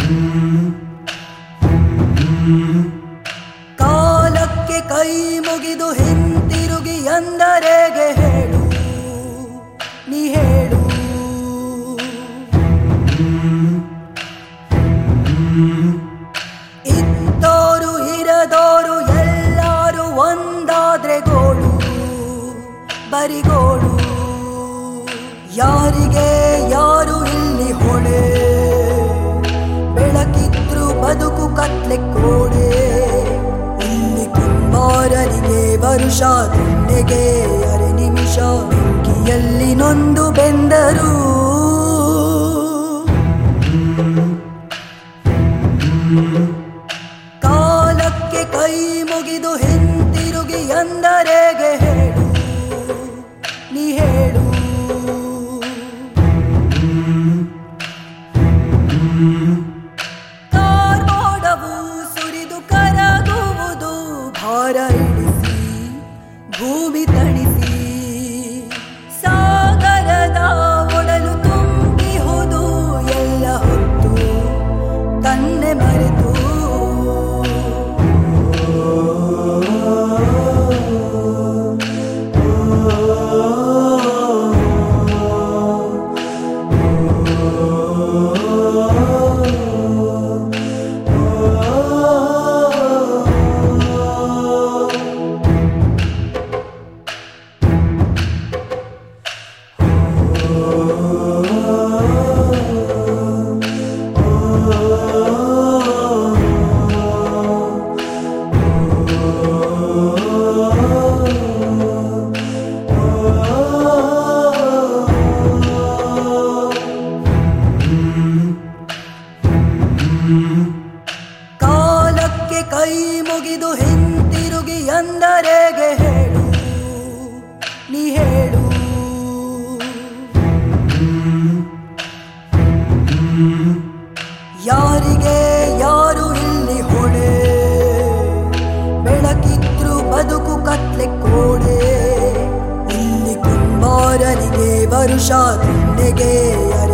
ಕಾಲಕ್ಕೆ ಕೈ ಮುಗಿದು ಹಿಂತಿರುಗಿ ಎಂದರೆಗೆ ಹೇಳು ನೀ ಹೇಳು ಇದ್ದೋರು ಇರದೋರು ಎಲ್ಲರೂ ಒಂದಾದ್ರೆ ಗೋಳು ಬರಿಗೋಳು ಯಾರಿಗೆ ಯಾರು ಇಲ್ಲಿ ಹೊಣೆ ಬೆಳಕಿದ್ರು ಬದುಕು ಕತ್ಲೆ ಕೋಡೆ ಇಲ್ಲಿ ಕುಂಬಾರನಿಗೆ ವರುಷ ದುಂಡೆಗೆ ಅರೆ ನಿಮಿಷ ಬೆಂಕಿಯಲ್ಲಿ ನೊಂದು ಬೆಂದರು ಕಾಲಕ್ಕೆ ಕೈ ಮುಗಿದು ಹಿಂತಿರುಗಿ ಎಂದರೆಗೆ ಹೇಳು ನೀ ಹೇಳು ಕಾರ್ಮೋಡವು ಸುರಿದು ಕರಗುವುದು ಭಾರ ಇಳಿಸಿ ಭೂಮಿ ತಣಿಸಿ ಸಾಗರದ ಒಡಲು ತುಂಬಿಹುದು ಎಲ್ಲ ಹೊತ್ತು ತನ್ನೆ ಮರೆತು ಕಾಲಕ್ಕೆ ಕೈ ಮುಗಿದು ಹಿಂತಿರುಗಿ ಎಂದರೆಗೆ ಹೇಳು ನೀ ಹೇಳು ಯಾರಿಗೆ ಯಾರು ಇಲ್ಲಿ ಹೊಣೆ ಬೆಳಕಿದ್ರು ಬದುಕು ಕತ್ಲೆ ಕೋಡೆ ಇಲ್ಲಿ ಕುಂಬಾರನಿಗೆ ವರುಷ ದುಂಡೆಗೆ